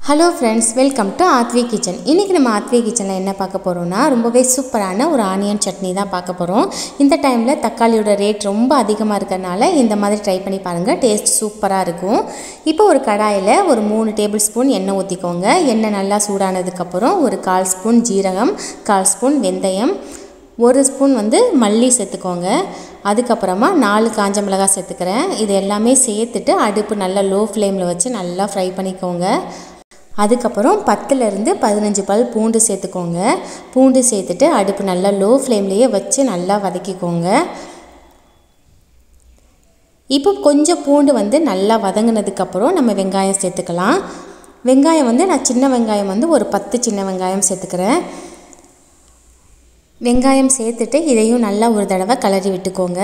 hello friends welcome to Aadhvi kitchen இன்றைக்கி நம்ம ஆத்வி கிச்சனில் என்ன பார்க்க போகிறோம்னா ரொம்பவே சூப்பரான ஒரு ஆனியன் சட்னி தான் பார்க்க போகிறோம் இந்த டைமில் தக்காளியோட ரேட் ரொம்ப அதிகமாக இருக்கறனால இந்த மாதிரி ட்ரை பண்ணி பாருங்கள் டேஸ்ட் சூப்பராக இருக்கும் இப்போ ஒரு கடாயில் ஒரு மூணு டேபிள் ஸ்பூன் எண்ணெய் ஊற்றிக்கோங்க எண்ணெய் நல்லா சூடானதுக்கப்புறம் ஒரு கால் ஸ்பூன் ஜீரகம் கால் ஸ்பூன் வெந்தயம் ஒரு ஸ்பூன் வந்து மல்லி சேர்த்துக்கோங்க அதுக்கப்புறமா நாலு காஞ்ச மிளகாய் சேர்த்துக்கிறேன் இது எல்லாமே சேர்த்துட்டு அடுப்பு நல்லா லோ ஃப்ளேமில் வச்சு நல்லா ஃப்ரை பண்ணிக்கோங்க அதுக்கப்புறம் பத்துலேருந்து பதினஞ்சு பல் பூண்டு சேர்த்துக்கோங்க பூண்டு சேர்த்துட்டு அடுப்பு நல்லா லோ ஃப்ளேம்லேயே வச்சு நல்லா வதக்கிக்கோங்க இப்போ கொஞ்சம் பூண்டு வந்து நல்லா வதங்கினதுக்கப்புறம் நம்ம வெங்காயம் சேர்த்துக்கலாம் வெங்காயம் வந்து நான் சின்ன வெங்காயம் வந்து ஒரு பத்து சின்ன வெங்காயம் சேர்த்துக்கிறேன் வெங்காயம் சேர்த்துட்டு இதையும் நல்லா ஒரு தடவை கிளறி விட்டுக்கோங்க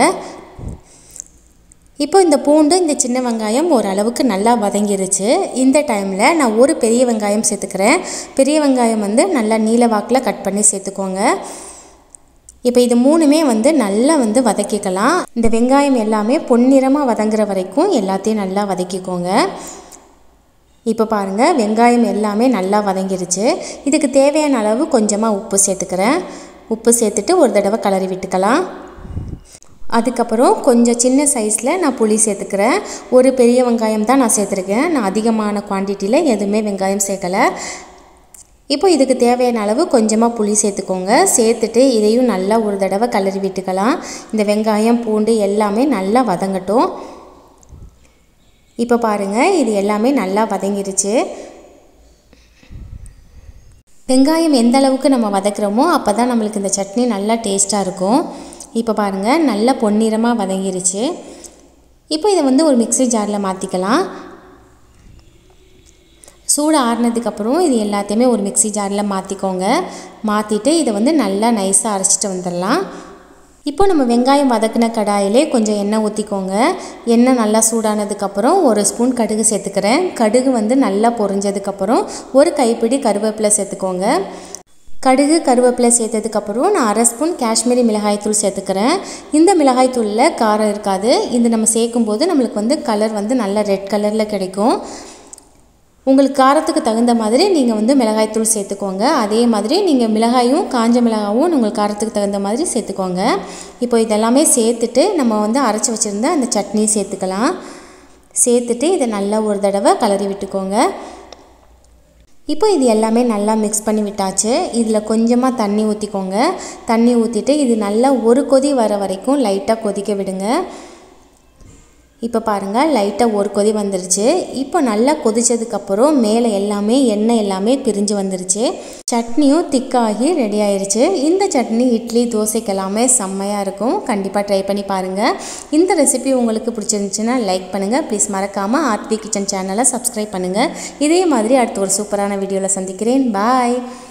இப்போ இந்த பூண்டு இந்த சின்ன வெங்காயம் ஓரளவுக்கு நல்லா வதங்கிருச்சு இந்த டைமில் நான் ஒரு பெரிய வெங்காயம் சேர்த்துக்கிறேன் பெரிய வெங்காயம் வந்து நல்லா நீல வாக்கில் கட் பண்ணி சேர்த்துக்கோங்க இப்போ இது மூணுமே வந்து நல்லா வந்து வதக்கிக்கலாம் இந்த வெங்காயம் எல்லாமே பொன்னிறமாக வதங்குற வரைக்கும் எல்லாத்தையும் நல்லா வதக்கிக்கோங்க இப்போ பாருங்கள் வெங்காயம் எல்லாமே நல்லா வதங்கிருச்சு இதுக்கு தேவையான அளவு கொஞ்சமாக உப்பு சேர்த்துக்கிறேன் உப்பு சேர்த்துட்டு ஒரு தடவை கலரி விட்டுக்கலாம் அதுக்கப்புறம் கொஞ்சம் சின்ன சைஸில் நான் புளி சேர்த்துக்கிறேன் ஒரு பெரிய வெங்காயம் தான் நான் சேர்த்துருக்கேன் நான் அதிகமான குவான்டிட்டியில் எதுவுமே வெங்காயம் சேர்க்கலை இப்போ இதுக்கு தேவையான அளவு கொஞ்சமாக புளி சேர்த்துக்கோங்க சேர்த்துட்டு இதையும் நல்லா ஒரு தடவை கலரி விட்டுக்கலாம் இந்த வெங்காயம் பூண்டு எல்லாமே நல்லா வதங்கட்டும் இப்போ பாருங்கள் இது எல்லாமே நல்லா வதங்கிருச்சு வெங்காயம் எந்த அளவுக்கு நம்ம வதக்குறோமோ அப்போ தான் நம்மளுக்கு இந்த சட்னி நல்லா டேஸ்ட்டாக இருக்கும் இப்போ பாருங்கள் நல்லா பொன்னிறமாக வதங்கிருச்சு இப்போ இதை வந்து ஒரு மிக்ஸி ஜாரில் மாற்றிக்கலாம் சூடு ஆறுனதுக்கப்புறம் இது எல்லாத்தையுமே ஒரு மிக்ஸி ஜாரில் மாற்றிக்கோங்க மாற்றிட்டு இதை வந்து நல்லா நைஸாக அரைச்சிட்டு வந்துடலாம் இப்போ நம்ம வெங்காயம் வதக்கின கடாயிலே கொஞ்சம் எண்ணெய் ஊற்றிக்கோங்க எண்ணெய் நல்லா சூடானதுக்கப்புறம் ஒரு ஸ்பூன் கடுகு சேர்த்துக்கிறேன் கடுகு வந்து நல்லா பொரிஞ்சதுக்கப்புறம் ஒரு கைப்பிடி கருவேப்பிலை சேர்த்துக்கோங்க கடுகு கருவேப்பிலை சேர்த்ததுக்கப்புறம் நான் அரை ஸ்பூன் காஷ்மீரி மிளகாய்த்தூள் சேர்த்துக்கிறேன் இந்த மிளகாய்த்தூளில் காரம் இருக்காது இது நம்ம சேர்க்கும்போது நம்மளுக்கு வந்து கலர் வந்து நல்ல ரெட் கலரில் கிடைக்கும் உங்களுக்கு காரத்துக்கு தகுந்த மாதிரி நீங்கள் வந்து மிளகாய்த்தூள் சேர்த்துக்கோங்க அதே மாதிரி நீங்கள் மிளகாயும் காஞ்ச மிளகாயும் உங்களுக்கு காரத்துக்கு தகுந்த மாதிரி சேர்த்துக்கோங்க இப்போ இதெல்லாமே சேர்த்துட்டு நம்ம வந்து அரைச்சி வச்சுருந்த அந்த சட்னி சேர்த்துக்கலாம் சேர்த்துட்டு இதை நல்லா ஒரு தடவை கலரி விட்டுக்கோங்க இப்போ இது எல்லாமே நல்லா மிக்ஸ் பண்ணி விட்டாச்சு இதில் கொஞ்சமாக தண்ணி ஊற்றிக்கோங்க தண்ணி ஊற்றிட்டு இது நல்லா ஒரு கொதி வர வரைக்கும் லைட்டாக கொதிக்க விடுங்க இப்போ பாருங்கள் லைட்டாக ஒரு கொதி வந்துருச்சு இப்போ நல்லா கொதிச்சதுக்கப்புறம் மேலே எல்லாமே எண்ணெய் எல்லாமே பிரிஞ்சு வந்துருச்சு சட்னியும் திக்காகி ரெடி ஆயிருச்சு இந்த சட்னி இட்லி தோசைக்கு எல்லாமே செம்மையாக இருக்கும் கண்டிப்பாக ட்ரை பண்ணி பாருங்கள் இந்த ரெசிபி உங்களுக்கு பிடிச்சிருந்துச்சுன்னா லைக் பண்ணுங்கள் ப்ளீஸ் மறக்காமல் ஆத்வி கிச்சன் சேனலை சப்ஸ்கிரைப் பண்ணுங்கள் இதே மாதிரி அடுத்த ஒரு சூப்பரான வீடியோவில் சந்திக்கிறேன் பாய்